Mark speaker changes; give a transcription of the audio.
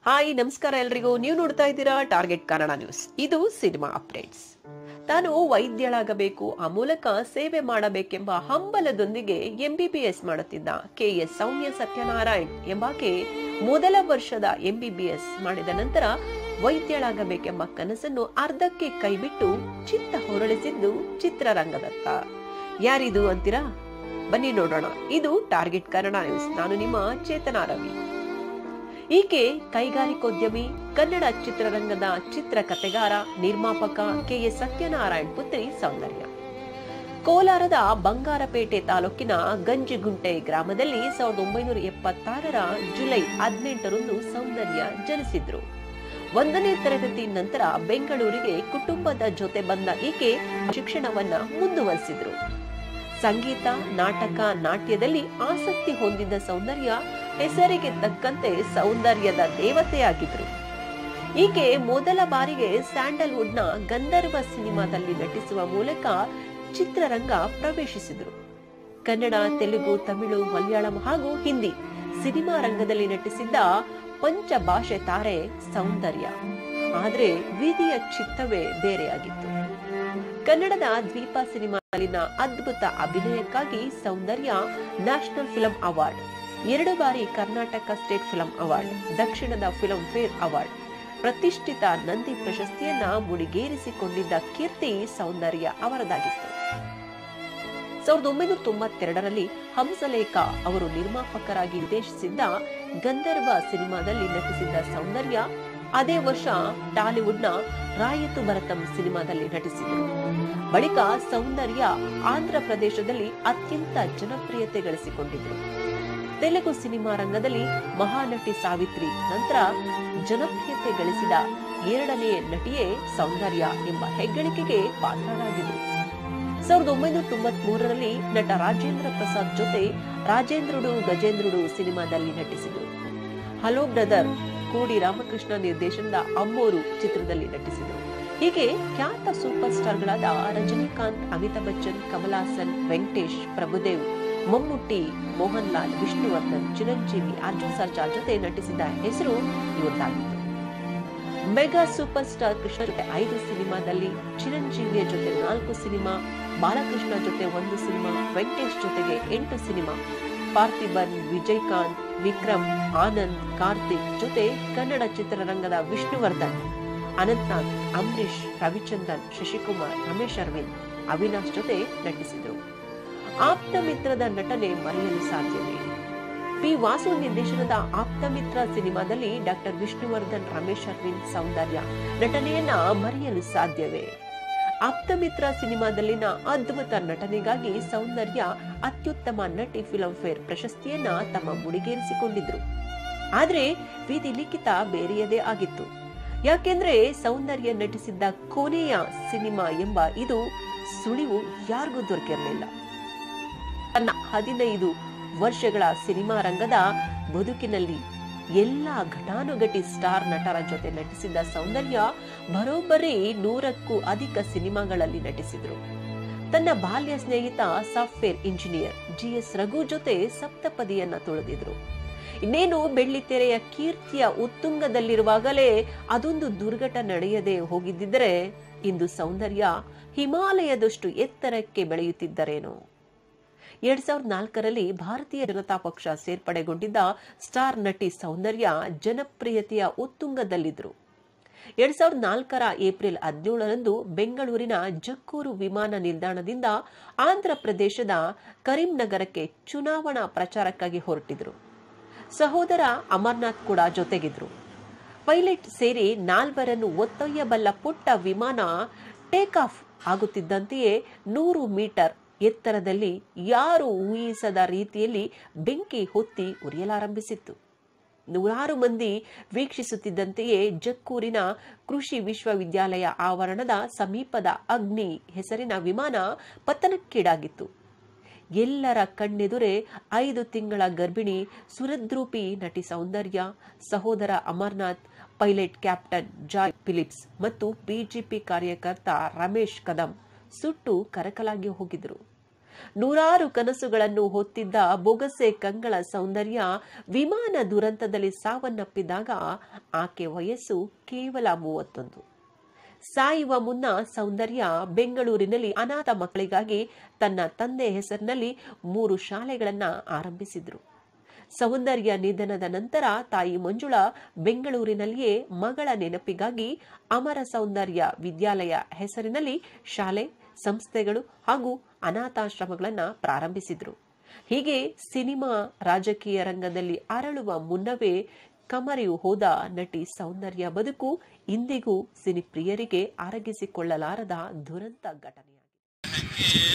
Speaker 1: hi ನಮಸ್ಕಾರ ಎಲ್ರಿಗೂ ನೀವು ನೋಡ್ತಾ ಇದ್ದೀರಾ ಟಾರ್ಗೆಟ್ ಕನ್ನಡ ನ್ಯೂಸ್ ಇದು ಸಿನಿಮಾ ಅಪ್ಡೇಟ್ಸ್ ತಾನು ವೈದ್ಯಳಾಗಬೇಕು ಆ ಮೂಲಕ ಸೇವೆ ಮಾಡಬೇಕೆಂಬ ಹಂಬಲದೊಂದಿಗೆ ಎಂಬಿಬಿಎಸ್ ಮಾಡುತ್ತಿದ್ದ ಕೆಎಸ್ ಸೌಮ್ಯ ಸತ್ಯನಾರಾಯಣ್ ಎಂಬಾಕೆ ಮೊದಲ ವರ್ಷದ ಎಂಬಿಬಿಎಸ್ ಮಾಡಿದ ನಂತರ ವೈದ್ಯಳಾಗಬೇಕೆಂಬ ಕನಸನ್ನು ಅರ್ಧಕ್ಕೆ ಕೈಬಿಟ್ಟು ಚಿತ್ತ ಹೊರಳಿಸಿದ್ದು ಚಿತ್ರರಂಗದತ್ತ ಯಾರಿದು ಅಂತೀರಾ ಬನ್ನಿ ನೋಡೋಣ ಇದು ಟಾರ್ಗೆಟ್ ಕನ್ನಡ ನ್ಯೂಸ್ ನಾನು ನಿಮ್ಮ ಚೇತನಾ ರವಿ ಈಕೆ ಕೈಗಾರಿಕೋದ್ಯಮಿ ಕನ್ನಡ ಚಿತ್ರರಂಗದ ಚಿತ್ರಕಥೆಗಾರ ನಿರ್ಮಾಪಕ ಕೆ ಎಸ್ ಸತ್ಯನಾರಾಯಣ್ ಪುತ್ರಿ ಸೌಂದರ್ಯ ಕೋಲಾರದ ಬಂಗಾರಪೇಟೆ ತಾಲೂಕಿನ ಗಂಜಿಗುಂಟೆ ಗ್ರಾಮದಲ್ಲಿ ಸಾವಿರದ ಒಂಬೈನೂರ ಎಪ್ಪತ್ತಾರರ ಜುಲೈ ಹದಿನೆಂಟರಂದು ಸೌಂದರ್ಯ ಜನಿಸಿದ್ರು ಒಂದನೇ ತರಗತಿ ನಂತರ ಬೆಂಗಳೂರಿಗೆ ಕುಟುಂಬದ ಜೊತೆ ಬಂದ ಈಕೆ ಶಿಕ್ಷಣವನ್ನ ಮುಂದುವರಿಸಿದ್ರು ಸಂಗೀತ ನಾಟಕ ನಾಟ್ಯದಲ್ಲಿ ಆಸಕ್ತಿ ಹೊಂದಿದ್ದ ಸೌಂದರ್ಯ ಹೆಸರಿಗೆ ತಕ್ಕಂತೆ ಸೌಂದರ್ಯದ ದೇವತೆಯಾಗಿದ್ರು ಈಕೆ ಮೊದಲ ಬಾರಿಗೆ ಸ್ಯಾಂಡಲ್ವುಡ್ನ ಗಂಧರ್ವ ಸಿನಿಮಾದಲ್ಲಿ ನಟಿಸುವ ಮೂಲಕ ಚಿತ್ರರಂಗ ಪ್ರವೇಶಿಸಿದ್ರು ಕನ್ನಡ ತೆಲುಗು ತಮಿಳು ಮಲಯಾಳಂ ಹಾಗೂ ಹಿಂದಿ ಸಿನಿಮಾ ರಂಗದಲ್ಲಿ ನಟಿಸಿದ್ದ ಪಂಚ ಭಾಷೆ ತಾರೆ ಸೌಂದರ್ಯ ಆದ್ರೆ ವಿಧಿಯ ಚಿತ್ತವೇ ಬೇರೆಯಾಗಿತ್ತು ಕನ್ನಡದ ದ್ವೀಪ ಸಿನಿಮಾದಲ್ಲಿನ ಅದ್ಭುತ ಅಭಿನಯಕ್ಕಾಗಿ ಸೌಂದರ್ಯ ನ್ಯಾಷನಲ್ ಫಿಲ್ಮ್ ಅವಾರ್ಡ್ ಎರಡು ಬಾರಿ ಕರ್ನಾಟಕ ಸ್ಟೇಟ್ ಫಿಲ್ಮ್ ಅವಾರ್ಡ್ ದಕ್ಷಿಣದ ಫಿಲ್ಮ್ ಫೇರ್ ಅವಾರ್ಡ್ ಪ್ರತಿಷ್ಠಿತ ನಂದಿ ಪ್ರಶಸ್ತಿಯನ್ನ ಮುಡಿಗೇರಿಸಿಕೊಂಡಿದ್ದ ಕೀರ್ತಿ ಸೌಂದರ್ಯ ಅವರದಾಗಿತ್ತು ಸಾವಿರದ ಒಂಬೈನೂರ ತೊಂಬತ್ತೆರಡರಲ್ಲಿ ಹಂಸಲೇಖ ಅವರು ನಿರ್ಮಾಪಕರಾಗಿ ನಿರ್ದೇಶಿಸಿದ್ದ ಗಂಧರ್ವ ಸಿನಿಮಾದಲ್ಲಿ ನಟಿಸಿದ್ದ ಸೌಂದರ್ಯ ಅದೇ ವರ್ಷ ಟಾಲಿವುಡ್ನ ರಾಯತು ಭರತಂ ಸಿನಿಮಾದಲ್ಲಿ ನಟಿಸಿದರು ಬಳಿಕ ಸೌಂದರ್ಯ ಆಂಧ್ರ ಪ್ರದೇಶದಲ್ಲಿ ಅತ್ಯಂತ ಜನಪ್ರಿಯತೆ ಗಳಿಸಿಕೊಂಡಿದ್ರು ತೆಲುಗು ಸಿನಿಮಾ ರಂಗದಲ್ಲಿ ಮಹಾನಟಿ ಸಾವಿತ್ರಿ ನಂತರ ಜನಪ್ರಿಯತೆ ಗಳಿಸಿದ ಎರಡನೇ ನಟಿಯೇ ಸೌಂದರ್ಯ ಎಂಬ ಹೆಗ್ಗಳಿಕೆಗೆ ಪಾತ್ರರಾಗಿದ್ರು ಸಾವಿರದ ಒಂಬೈನೂರ ತೊಂಬತ್ ಮೂರರಲ್ಲಿ ನಟ ರಾಜೇಂದ್ರ ಪ್ರಸಾದ್ ಜೊತೆ ರಾಜೇಂದ್ರುಡು ಗಜೇಂದ್ರುಡು ಸಿನಿಮಾದಲ್ಲಿ ನಟಿಸಿದರು ಹಲೋ ಬ್ರದರ್ ಕೋಡಿ ರಾಮಕೃಷ್ಣ ನಿರ್ದೇಶನದ ಅಮ್ಮೋರು ಚಿತ್ರದಲ್ಲಿ ನಟಿಸಿದರು ಹೀಗೆ ಖ್ಯಾತ ಸೂಪರ್ ಸ್ಟಾರ್ಗಳಾದ ರಜನಿಕಾಂತ್ ಅಮಿತಾಬ್ ಬಚ್ಚನ್ ಕಮಲ್ ಹಾಸನ್ ವೆಂಕಟೇಶ್ ಪ್ರಭುದೇವ್ ಮಮ್ಮುಟ್ಟಿ ಮೋಹನ್ ಲಾಲ್ ವಿಷ್ಣುವರ್ಧನ್ ಚಿರಂಜೀವಿ ಅರ್ಜುನ್ ಸರ್ಜಾ ಜೊತೆ ನಟಿಸಿದ ಹೆಸರು ಇವತ್ತಾಗಿತ್ತು ಮೆಗಾ ಸೂಪರ್ ಸ್ಟಾರ್ ಕೃಷ್ಣ ಜೊತೆ ಐದು ಸಿನಿಮಾದಲ್ಲಿ ಚಿರಂಜೀವಿಯ ಜೊತೆ ನಾಲ್ಕು ಸಿನಿಮಾ ಬಾಲಕೃಷ್ಣ ಜೊತೆ ಒಂದು ಸಿನಿಮಾ ವೆಂಕಟೇಶ್ ಜೊತೆಗೆ ಎಂಟು ಸಿನಿಮಾ ಪಾರ್ಥಿಬನ್ ವಿಜಯಕಾಂತ್ ವಿಕ್ರಮ್ ಆನಂದ್ ಕಾರ್ತಿಕ್ ಜೊತೆ ಕನ್ನಡ ಚಿತ್ರರಂಗದ ವಿಷ್ಣುವರ್ಧನ್ ಅನಂತ್ನಾಥ್ ಅಂಬರೀಶ್ ರವಿಚಂದ್ರನ್ ಶಶಿಕುಮಾರ್ ರಮೇಶ್ ಅರವಿಂದ್ ಅವಿನಾಶ್ ಜೊತೆ ನಟಿಸಿದರು ಆಪ್ತ ಮಿತ್ರದ ನಟನೆ ಮರೆಯಲು ಸಾಧ್ಯವೇ ಪಿ ವಾಸು ನಿರ್ದೇಶನದ ಆಪ್ತಮಿತ್ರ ಸಿನಿಮಾದಲ್ಲಿ ಡಾಕ್ಟರ್ ವಿಷ್ಣುವರ್ಧನ್ ರಮೇಶ್ ಅರವಿಂದ್ ಸೌಂದರ್ಯ ನಟನೆಯನ್ನ ಮರೆಯಲು ಸಾಧ್ಯವೇ ಆಪ್ತಮಿತ್ರ ಸಿನಿಮಾದಲ್ಲಿನ ಅದ್ಭುತ ನಟನೆಗಾಗಿ ಸೌಂದರ್ಯ ಅತ್ಯುತ್ತಮ ನಟಿ ಫಿಲ್ಮ್ ಫೇರ್ ಪ್ರಶಸ್ತಿಯನ್ನ ತಮ್ಮ ಮುಡಿಗೇರಿಸಿಕೊಂಡಿದ್ರು ಆದ್ರೆ ವಿಧಿ ಲಿಖಿತ ಬೇರೆಯದೇ ಆಗಿತ್ತು ಯಾಕೆಂದ್ರೆ ಸೌಂದರ್ಯ ನಟಿಸಿದ್ದ ಕೊನೆಯ ಸಿನಿಮಾ ಎಂಬ ಇದು ಸುಳಿವು ಯಾರಿಗೂ ದೊರಕಿರಲಿಲ್ಲ ತನ್ನ ಹದಿನೈದು ವರ್ಷಗಳ ಸಿನಿಮಾ ರಂಗದ ಬದುಕಿನಲ್ಲಿ ಎಲ್ಲ ಘಟಾನುಘಟಿ ಸ್ಟಾರ್ ನಟರ ಜೊತೆ ನಟಿಸಿದ ಸೌಂದರ್ಯ ಬರೋಬ್ಬರಿ ನೂರಕ್ಕೂ ಅಧಿಕ ಸಿನಿಮಾಗಳಲ್ಲಿ ನಟಿಸಿದ್ರು ತನ್ನ ಬಾಲ್ಯ ಸ್ನೇಹಿತ ಸಾಫ್ಟ್ವೇರ್ ಇಂಜಿನಿಯರ್ ಜಿಎಸ್ ರಘು ಜೊತೆ ಸಪ್ತಪದಿಯನ್ನ ತುಳಿದಿದ್ರು ಇನ್ನೇನು ಬೆಳ್ಳಿತೆರೆಯ ಕೀರ್ತಿಯ ಉತ್ತುಂಗದಲ್ಲಿರುವಾಗಲೇ ಅದೊಂದು ದುರ್ಘಟ ನಡೆಯದೆ ಹೋಗಿದ್ದಿದ್ರೆ ಇಂದು ಸೌಂದರ್ಯ ಹಿಮಾಲಯದಷ್ಟು ಎತ್ತರಕ್ಕೆ ಬೆಳೆಯುತ್ತಿದ್ದರೇನೋ ಎರಡ್ ಸಾವಿರದ ನಾಲ್ಕರಲ್ಲಿ ಭಾರತೀಯ ಜನತಾ ಪಕ್ಷ ಸೇರ್ಪಡೆಗೊಂಡಿದ್ದ ಸ್ಟಾರ್ ನಟಿ ಸೌಂದರ್ಯ ಜನಪ್ರಿಯತೆಯ ಉತ್ತುಂಗದಲ್ಲಿದ್ರು ಎರಡ್ ಸಾವಿರದ ನಾಲ್ಕರ ಏಪ್ರಿಲ್ ಹದಿನೇಳರಂದು ಬೆಂಗಳೂರಿನ ಜಕ್ಕೂರು ವಿಮಾನ ನಿಲ್ದಾಣದಿಂದ ಆಂಧ್ರ ಪ್ರದೇಶದ ಕರೀಂನಗರಕ್ಕೆ ಚುನಾವಣಾ ಪ್ರಚಾರಕ್ಕಾಗಿ ಹೊರಟಿದ್ರು ಸಹೋದರ ಅಮರ್ನಾಥ್ ಕೂಡ ಜೊತೆಗಿದ್ರು ಪೈಲಟ್ ಸೇರಿ ನಾಲ್ವರನ್ನು ಒತ್ತೊಯ್ಯಬಲ್ಲ ಪುಟ್ಟ ವಿಮಾನ ಟೇಕ್ ಆಫ್ ಆಗುತ್ತಿದ್ದಂತೆಯೇ ನೂರು ಮೀಟರ್ ಎತ್ತರದಲ್ಲಿ ಯಾರು ಊಹಿಸದ ರೀತಿಯಲ್ಲಿ ಬೆಂಕಿ ಹೊತ್ತಿ ಉರಿಯಲಾರಂಭಿಸಿತ್ತು ನೂರಾರು ಮಂದಿ ವೀಕ್ಷಿಸುತ್ತಿದ್ದಂತೆಯೇ ಜಕ್ಕೂರಿನ ಕೃಷಿ ವಿಶ್ವವಿದ್ಯಾಲಯ ಆವರಣದ ಸಮೀಪದ ಅಗ್ನಿ ಹೆಸರಿನ ವಿಮಾನ ಪತನಕ್ಕೀಡಾಗಿತ್ತು ಎಲ್ಲರ ಕಣ್ಣೆದುರೇ ಐದು ತಿಂಗಳ ಗರ್ಭಿಣಿ ಸುರದ್ರೂಪಿ ನಟಿ ಸೌಂದರ್ಯ ಸಹೋದರ Amarnath pilot captain Joy Philips ಮತ್ತು ಬಿಜೆಪಿ ಕಾರ್ಯಕರ್ತ ರಮೇಶ್ ಕದಂ ಸುಟ್ಟು ಕರಕಲಾಗಿ ಹೋಗಿದ್ರು ನೂರಾರು ಕನಸುಗಳನ್ನು ಹೊತ್ತಿದ್ದ ಬೊಗಸೆ ಕಂಗಳ ಸೌಂದರ್ಯ ವಿಮಾನ ದುರಂತದಲ್ಲಿ ಸಾವನ್ನಪ್ಪಿದಾಗ ಆಕೆ ವಯಸ್ಸು ಕೇವಲ ಮೂವತ್ತೊಂದು ಸಾಯುವ ಮುನ್ನ ಸೌಂದರ್ಯ ಬೆಂಗಳೂರಿನಲ್ಲಿ ಅನಾಥ ಮಕ್ಕಳಿಗಾಗಿ ತನ್ನ ತಂದೆ ಹೆಸರಿನಲ್ಲಿ ಮೂರು ಶಾಲೆಗಳನ್ನ ಆರಂಭಿಸಿದ್ರು ಸೌಂದರ್ಯ ನಿಧನದ ನಂತರ ತಾಯಿ ಮಂಜುಳಾ ಬೆಂಗಳೂರಿನಲ್ಲಿಯೇ ಮಗಳ ನೆನಪಿಗಾಗಿ ಅಮರ ಸೌಂದರ್ಯ ವಿದ್ಯಾಲಯ ಹೆಸರಿನಲ್ಲಿ ಶಾಲೆ ಸಂಸ್ಥೆಗಳು ಹಾಗೂ ಅನಾಥಾಶ್ರಮಗಳನ್ನ ಪ್ರಾರಂಭಿಸಿದ್ರು ಹೀಗೆ ಸಿನಿಮಾ ರಾಜಕೀಯ ರಂಗದಲ್ಲಿ ಅರಳುವ ಮುನ್ನವೇ ಕಮರೆಯು ಹೋದ ನಟಿ ಸೌಂದರ್ಯ ಬದುಕು ಇಂದಿಗೂ ಸಿನಿಪ್ರಿಯರಿಗೆ ಅರಗಿಸಿಕೊಳ್ಳಲಾರದ ದುರಂತ ಘಟನೆಯಾಗಿದೆ